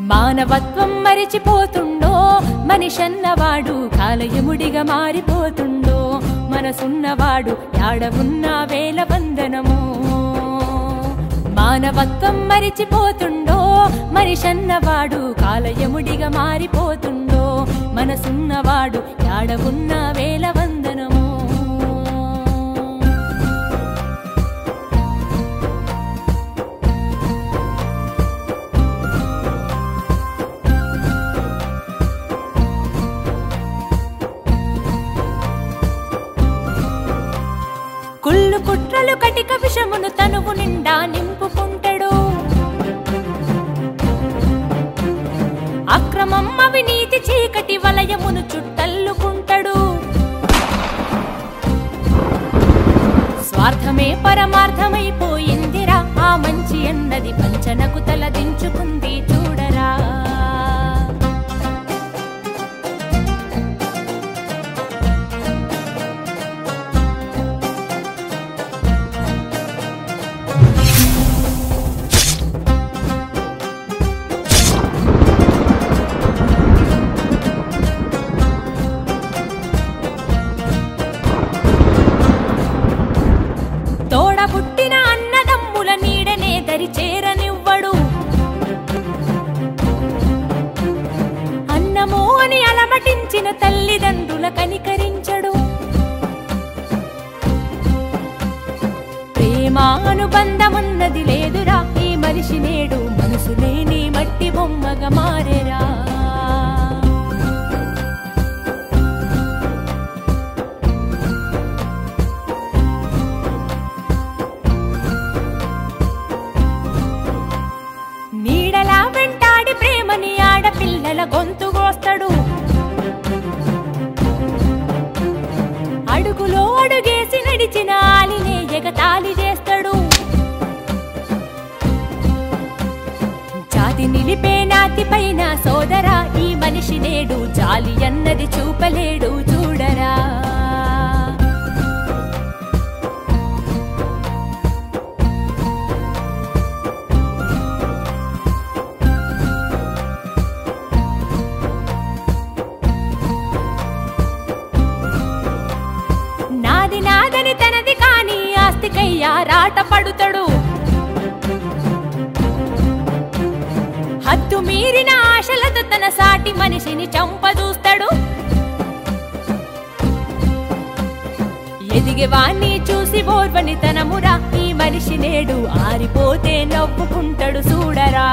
మానవత్వం మరిచిపోతుండో మనిషన్నవాడు కాలయముడిగా మారిపోతుండో మనసున్నవాడు యాడవున్న వేల వందనము మానవత్వం మరిచిపోతుండో మనిషన్నవాడు కాలయముడిగా మారిపోతుండో మనసున్నవాడు యాడవున్న వేల వందనము కుళ్ళు కుట్రలు కటిక విషమును తనువు నిండా నింపుకుంటాడు అక్రమం అవినీతి చీకటి వలయమును చుట్టల్లుకుంటాడు స్వార్థమే పరమార్థమైపోయిందిరా ఆ మంచి అన్నది పంచనకు తలదించుకుంది చూడరా తోడబుట్టిన అన్నదమ్ముల నీడనే దరి చేరనివ్వడు అన్నమో అని అలమటించిన తల్లిదండ్రుల కనికరించడు ప్రేమ అనుబంధమున్నది లేదురా ఈ మనిషి నేడు మనసు లేని మట్టి బొమ్మగా మారేరా నీడలా వెంటాడి ప్రేమని ఆడపిల్లల గొంతు కోస్తాడు అడుగులో అడుగేసి నడిచిన ఆలినే ఎగతాళి చేస్తాడు జాతి నిలిపే నాతి పైన సోదరా ఈ మనిషి నేడు జాలి అన్నది చూపలేడు చూడరా నాది నాదని తనది కాని ఆస్తికయ్యా రాట పడుతాడు హద్దు మీరిన ఆశలతో తన సాటి మనిషిని చంపదూస్తాడు ఎదిగే వాణ్ణి చూసి ఓర్వని తనమురా ఈ మనిషి నేడు ఆరిపోతే నవ్వుకుంటాడు చూడరా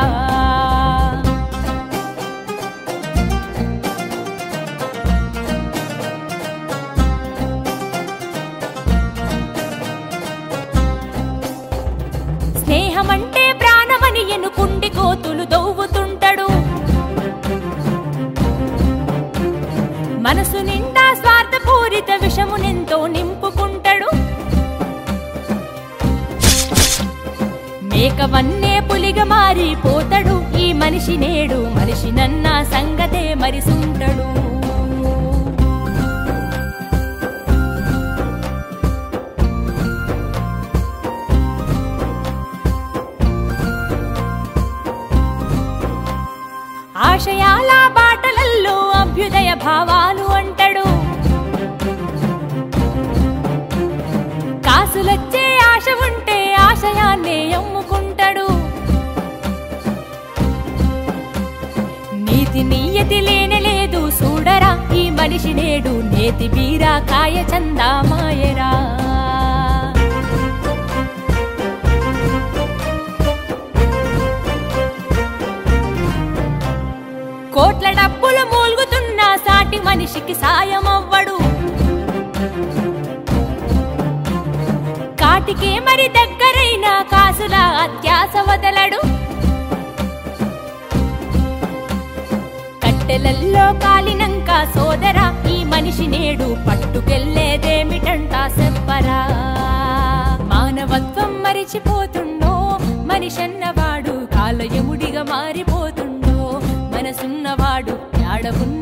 స్నేహమంటే ప్రాణమని ఎనుకుండి కోతులు దొవ్వుతుంటాడు మనసు నిండా స్వార్థపూరిత విషమునెంతో నింపుకుంటాడు మేకవన్నే పులిగా మారిపోతాడు ఈ మనిషి నేడు మనిషి నన్న సంగతే మరిసుంటాడు ఆశయాల బాటలల్లో అభ్యుదయ భావాలు అంటాడు కాసులొచ్చే ఆశ ఉంటే ఆశయాన్నే అమ్ముకుంటాడు నీతి నీయతి లేనే లేదు చూడరా ఈ మనిషి నేడు నేతి బీరా కాయ చందా మాయరా కోట్ల డబ్బులు మూల్గుతున్న సాటి మనిషికి సాయం అవ్వడు కాటికే మరి దగ్గరైన కాసుల అత్యాస వదలడు కట్టెలల్లో కాలినంక సోదరా ఈ మనిషి నేడు పట్టుకెళ్లేదేమిటంట చెప్పరా మానవత్వం మరిచిపోతుండో మనిషన్నవాడు కాలయముడిగా మారిపోతుండో మనసున్నవాడు యాడవున్న